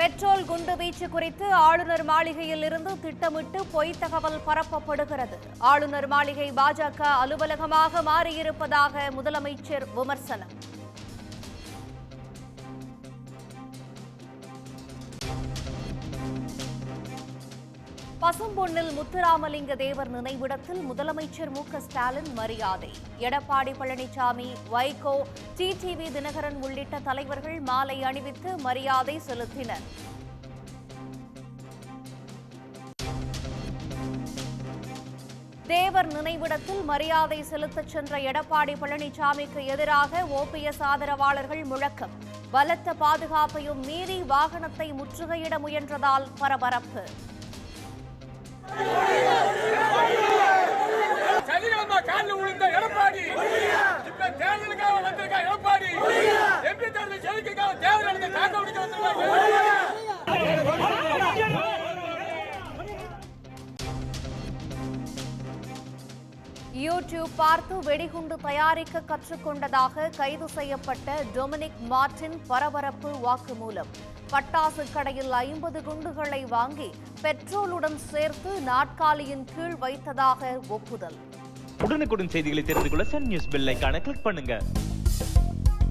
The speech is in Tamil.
பெட்ரோல் குண்டுவீச்சு குறித்து ஆளுநர் மாளிகையில் இருந்து திட்டமிட்டு பொய் தகவல் பரப்பப்படுகிறது ஆளுநர் மாளிகை பாஜக அலுவலகமாக மாறியிருப்பதாக முதலமைச்சர் விமர்சனம் பசும்பொன்னில் முத்துராமலிங்க தேவர் நினைவிடத்தில் முதலமைச்சர் மு க ஸ்டாலின் மரியாதை எடப்பாடி பழனிசாமி வைகோ டிடிவி தினகரன் உள்ளிட்ட தலைவர்கள் மாலை அணிவித்து மரியாதை செலுத்தினர் தேவர் நினைவிடத்தில் மரியாதை செலுத்தச் சென்ற எடப்பாடி பழனிசாமிக்கு எதிராக ஓபிஎஸ் ஆதரவாளர்கள் முழக்கம் பலத்த பாதுகாப்பையும் மீறி வாகனத்தை முற்றுகையிட முயன்றதால் பரபரப்பு சனிக்கிழமை காலில் விழுந்த எடப்பாடி இப்ப தேர்தலுக்காக வந்திருக்க எடப்பாடி எம்பி தேர்தல் ஜெயிக்கிறதுக்காக தேர்தலுக்கு தாக்க பிடிக்க வந்திருக்காங்க யூடியூப் பார்த்து வெடிகுண்டு தயாரிக்க கற்றுக்கொண்டதாக கைது செய்யப்பட்ட டொமினிக் மார்டின் பரபரப்பு வாக்குமூலம் பட்டாசு கடையில் ஐம்பது குண்டுகளை வாங்கி பெட்ரோலுடன் சேர்த்து நாட்காலியின் கீழ் வைத்ததாக ஒப்புதல் உடனுக்குடன் செய்திகளை தெரிந்து கொள்ள சன் நியூஸ் பெல் ஐகானை கிளிக் பண்ணுங்க